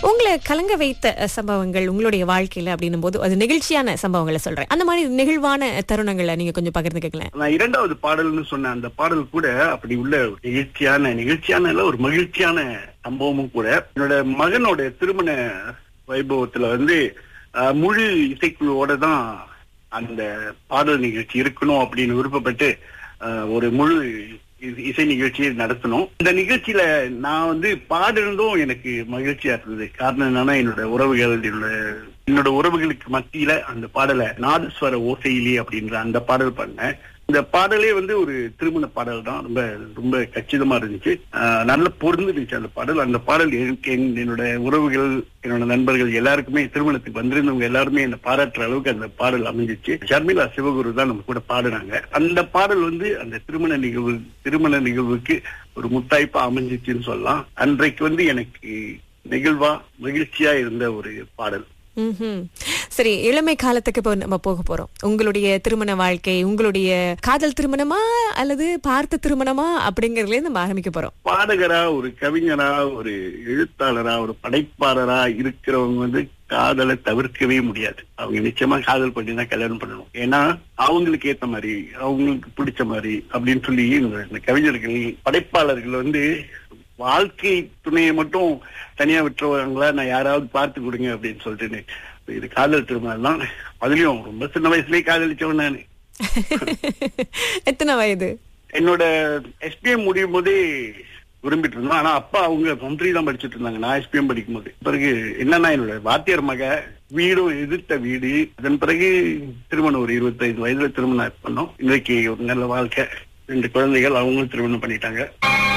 உங்களை கலங்க வைத்த அஹ், சம்பவங்கள் உங்களுடைய வாழ்க்கையில அப்படின்னும் போது அது நெகிழ்ச்சியான சம்பவங்களை சொல்றேன் அந்த மாதிரி நெகிழ்வான தருணங்களை நீங்க கொஞ்சம் பகிர்ந்துக்கலாம் நான் இரண்டாவது பாடல்னு சொன்ன அந்த பாடல் கூட அப்படி உள்ள ஒரு நிகழ்ச்சியான நிகழ்ச்சியான இல்ல, ஒரு மகிழ்ச்சியான சம்பவமும் கூட என்னோட மகனோட திருமண வைபவத்துல வந்து அஹ், முழு இசைக்குழுவோட தான் அந்த பாடல் நிகழ்ச்சி இருக்கணும் அப்படின்னு விருப்பப்பட்டு அஹ், ஒரு முழு இ- இசை நிகழ்ச்சியை நடத்தணும் இந்த நிகழ்ச்சியில நான் வந்து பாடிருந்தும் எனக்கு மகிழ்ச்சியா இருந்தது காரணம் என்னன்னா என்னோட உறவுகள் என்னோட என்னோட உறவுகளுக்கு மத்தியில அந்த பாடலை நாதஸ்வர ஓசையிலே அப்படின்ற அந்த பாடல் பண்ணேன் இந்த பாடலே வந்து ஒரு திருமண பாடல் தான் ரொம்ப ரொம்ப கச்சிதமா இருந்துச்சு ஆஹ் நல்ல பொருந்துருந்துச்சு அந்த பாடல் அந்த பாடல் எனக்கு என்- என்னோட உறவுகள் என்னோட நண்பர்கள் எல்லாருக்குமே திருமணத்துக்கு வந்திருந்தவங்க எல்லாருமே என்ன பாராட்டுற அளவுக்கு அந்த பாடல் அமைஞ்சிச்சு ஷர்மிளா சிவகுரு தான் நம்ம கூட பாடுனாங்க அந்த பாடல் வந்து அந்த திருமண நிகழ்வு திருமண நிகழ்வுக்கு ஒரு முத்தாய்ப்பா அமைஞ்சிச்சுன்னு சொல்லலாம் அன்றைக்கு வந்து எனக்கு நெகிழ்வா மகிழ்ச்சியா இருந்த ஒரு பாடல் ம்ஹும். சரி இளமை காலத்துக்கு இப்போ நம்ம போக போறோம் உங்களுடைய திருமண வாழ்க்கை உங்களுடைய காதல் திருமணமா அல்லது பார்த்த திருமணமா அப்படிங்கறதுல நம்ம ஆரம்பிக்க போறோம் பாடகரா ஒரு கவிஞரா ஒரு எழுத்தாளரா ஒரு படைப்பாளரா இருக்கிறவங்க வந்து காதலை தவிர்க்கவே முடியாது அவங்க நிச்சயமா காதல் பண்ணி தான் கல்யாணம் பண்ணணும் ஏன்னா அவங்களுக்கு ஏத்த மாதிரி அவங்களுக்கு பிடிச்ச மாதிரி அப்படின்னு சொல்லி இந்த இந்த கவிஞர்கள் படைப்பாளர்கள் வந்து வாழ்க்கை துணையை மட்டும் தனியா விட்டுருவாங்களா நான் யாராவது பார்த்து கொடுங்க அப்படின்னு சொல்லிட்டு இது காதல் திருமணம் தான் அதுலயும் ரொம்ப சின்ன வயசுலயே காதலிச்சவன் நானு எத்தனை வயது என்னோட எஸ்பிஎம் முடியும் போதே விரும்பிட்டு இருந்தோம் ஆனா அப்பா அவங்க மந்திரி தான் படிச்சுட்டு இருந்தாங்க நான் எஸ்பிஎம் படிக்கும் போது பிறகு என்னன்னா என்னோட வாத்தியார் மக வீடும் எதிர்த்த வீடு அதன் பிறகு திருமணம் ஒரு இருபத்தைந்து வயதுல திருமணம் பண்ணோம் இன்றைக்கு ஒரு நல்ல வாழ்க்கை ரெண்டு குழந்தைகள் அவங்களும் திருமணம் பண்ணிட்டாங்க